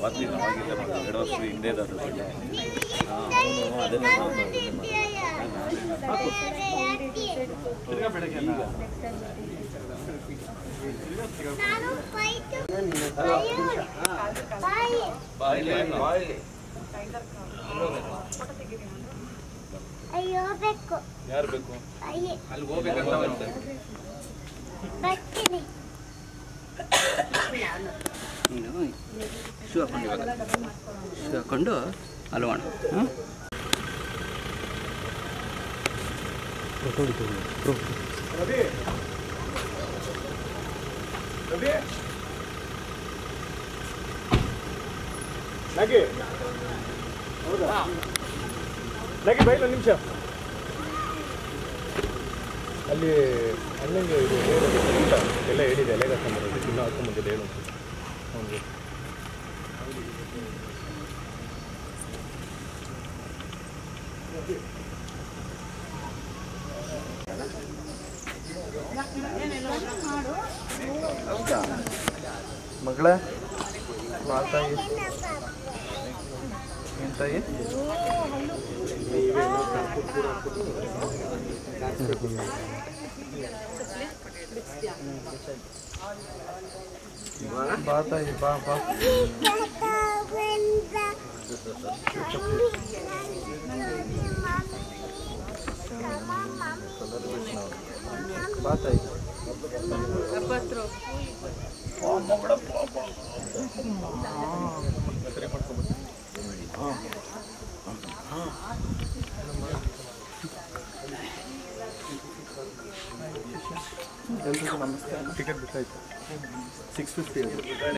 ಅವಾಗಲಿಲ್ಲ ಅವಾಗಿಲ್ಲ ನೋಡಿ ಎರಡು ವರ್ಷ ಹಿಂದೆ ಅದು ಬೆಳೆ ಅವನು ಅದನ್ನೇ ನಾನು ಫೈಟ್ ಅಯ್ಯೋ ಬೇಕು ಯಾರು ಬೇಕು ಅಯ್ಯೇ ಅಲ್ಲಿ ಹೋಗ್ಬೇಕಂತ ಬರುತ್ತೆ ಬರ್ತೀನಿ ನೀನು ಶೂ ಹಾಕೊಂಡು ಇವಾಗ ಶೂ ಹಾಕ್ಕೊಂಡು ಅಲ್ವಾಣ ಹಾಂ ನಗೆ ಹೌದಾ ನಗೆ ಬೈಲ ನಿಮಿಷ ಅಲ್ಲಿ ಅಣ್ಣಂಗೆ ಇದು ಹೇಳು ಊಟ ಎಲ್ಲ ಹೇಳಿದೆ ಎಲೆಗೆ ಹಾಕೊಂಬರೋದು ಇನ್ನೂ ಹಾಕೊಂಬಂದಿದೆ ಹೇಳು ಹೌದು ಮಗಳೇ ಮಾತಾಗಿ ಎಂತಾಗಿ ಬಾ ತಾಯಿ ಬಾ ಬಾ ಬಾ ತಾಯಿ ಎಲ್ರಿಗೂ ನಮಸ್ತೆ ಟಿಕೆಟ್ ಬೇಕಾಯ್ತು ಸಿಕ್ಸ್ ಫಿಫ್ಟಿ